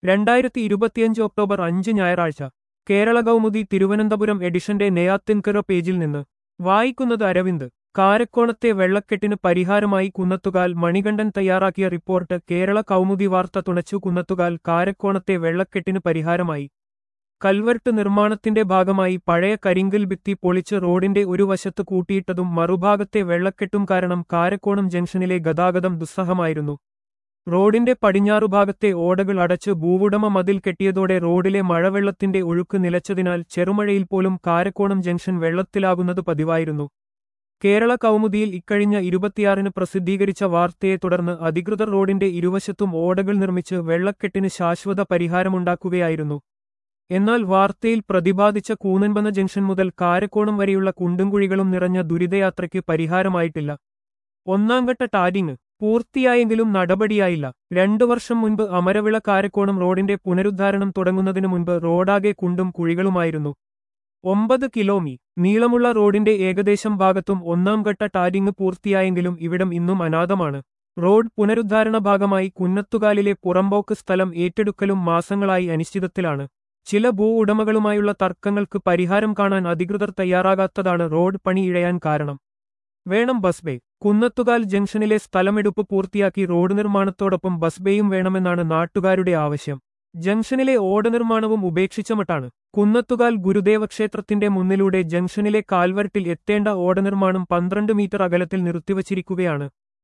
രണ്ടായിരത്തി ഇരുപത്തിയഞ്ച് ഒക്ടോബർ അഞ്ച് ഞായറാഴ്ച കേരള കൗമുദി തിരുവനന്തപുരം എഡിഷന്റെ നെയ്യാത്തിൻകര പേജിൽ നിന്ന് വായിക്കുന്നത് അരവിന്ദ് കാരക്കോണത്തെ വെള്ളക്കെട്ടിന് പരിഹാരമായി കുന്നത്തുകാൽ മണികണ്ഠൻ തയ്യാറാക്കിയ റിപ്പോർട്ട് കേരള കൗമുദി വാർത്ത തുണച്ചു കുന്നത്തുകാൽ കാരക്കോണത്തെ വെള്ളക്കെട്ടിന് പരിഹാരമായി കൽവർട്ട് നിർമ്മാണത്തിന്റെ ഭാഗമായി പഴയ കരിങ്കൽ ഭിത്തി പൊളിച്ച് റോഡിന്റെ ഒരു വശത്ത് കൂട്ടിയിട്ടതും മറുഭാഗത്തെ വെള്ളക്കെട്ടും കാരണം കാരക്കോണം ജംഗ്ഷനിലെ ഗതാഗതം ദുസ്സഹമായിരുന്നു റോഡിന്റെ പടിഞ്ഞാറുഭാഗത്തെ ഓടകൾ അടച്ച് ഭൂവുടമ മതിൽ കെട്ടിയതോടെ റോഡിലെ മഴവെള്ളത്തിന്റെ ഒഴുക്ക് നിലച്ചതിനാൽ ചെറുമഴയിൽ പോലും കാരക്കോണം ജംഗ്ഷൻ വെള്ളത്തിലാകുന്നത് പതിവായിരുന്നു കേരള കൗമുദിയിൽ ഇക്കഴിഞ്ഞ ഇരുപത്തിയാറിന് പ്രസിദ്ധീകരിച്ച വാർത്തയെ തുടർന്ന് അധികൃതർ റോഡിന്റെ ഇരുവശത്തും ഓടകൾ നിർമ്മിച്ച് വെള്ളക്കെട്ടിന് ശാശ്വത പരിഹാരമുണ്ടാക്കുകയായിരുന്നു എന്നാൽ വാർത്തയിൽ പ്രതിപാദിച്ച കൂനൻപന ജംഗ്ഷൻ മുതൽ കാരക്കോണം വരെയുള്ള കുണ്ടുംകുഴികളും നിറഞ്ഞ ദുരിതയാത്രയ്ക്ക് പരിഹാരമായിട്ടില്ല ഒന്നാംഘട്ട ടാരിങ് പൂർത്തിയായെങ്കിലും നടപടിയായില്ല രണ്ടു വർഷം മുൻപ് അമരവിള കാരക്കോണം റോഡിന്റെ പുനരുദ്ധാരണം തുടങ്ങുന്നതിനു മുൻപ് റോഡാകെ കുണ്ടും കുഴികളുമായിരുന്നു ഒമ്പത് കിലോമീ നീളമുള്ള റോഡിന്റെ ഏകദേശം ഭാഗത്തും ഒന്നാം ഘട്ട ടാരിങ് പൂർത്തിയായെങ്കിലും ഇവിടം ഇന്നും അനാഥമാണ് റോഡ് പുനരുദ്ധാരണ ഭാഗമായി കുന്നത്തുകാലിലെ പുറമ്പോക്ക് സ്ഥലം ഏറ്റെടുക്കലും മാസങ്ങളായി അനിശ്ചിതത്തിലാണ് ചില ഭൂ ഉടമകളുമായുള്ള തർക്കങ്ങൾക്ക് പരിഹാരം കാണാൻ അധികൃതർ തയ്യാറാകാത്തതാണ് റോഡ് പണി ഇഴയാൻ കാരണം വേണം ബസ് ബേ കുന്നത്തുകാൽ ജംഗ്ഷനിലെ സ്ഥലമെടുപ്പ് പൂർത്തിയാക്കി റോഡ് നിർമ്മാണത്തോടൊപ്പം ബസ് ബേയും വേണമെന്നാണ് നാട്ടുകാരുടെ ആവശ്യം ജംഗ്ഷനിലെ ഓട നിർമ്മാണവും ഉപേക്ഷിച്ച മട്ടാണ് കുന്നത്തുകാൽ ഗുരുദേവ ക്ഷേത്രത്തിന്റെ മുന്നിലൂടെ ജംഗ്ഷനിലെ കാൽവരട്ടിൽ എത്തേണ്ട ഓട നിർമ്മാണം പന്ത്രണ്ട് മീറ്റർ അകലത്തിൽ നിർത്തിവച്ചിരിക്കുകയാണ്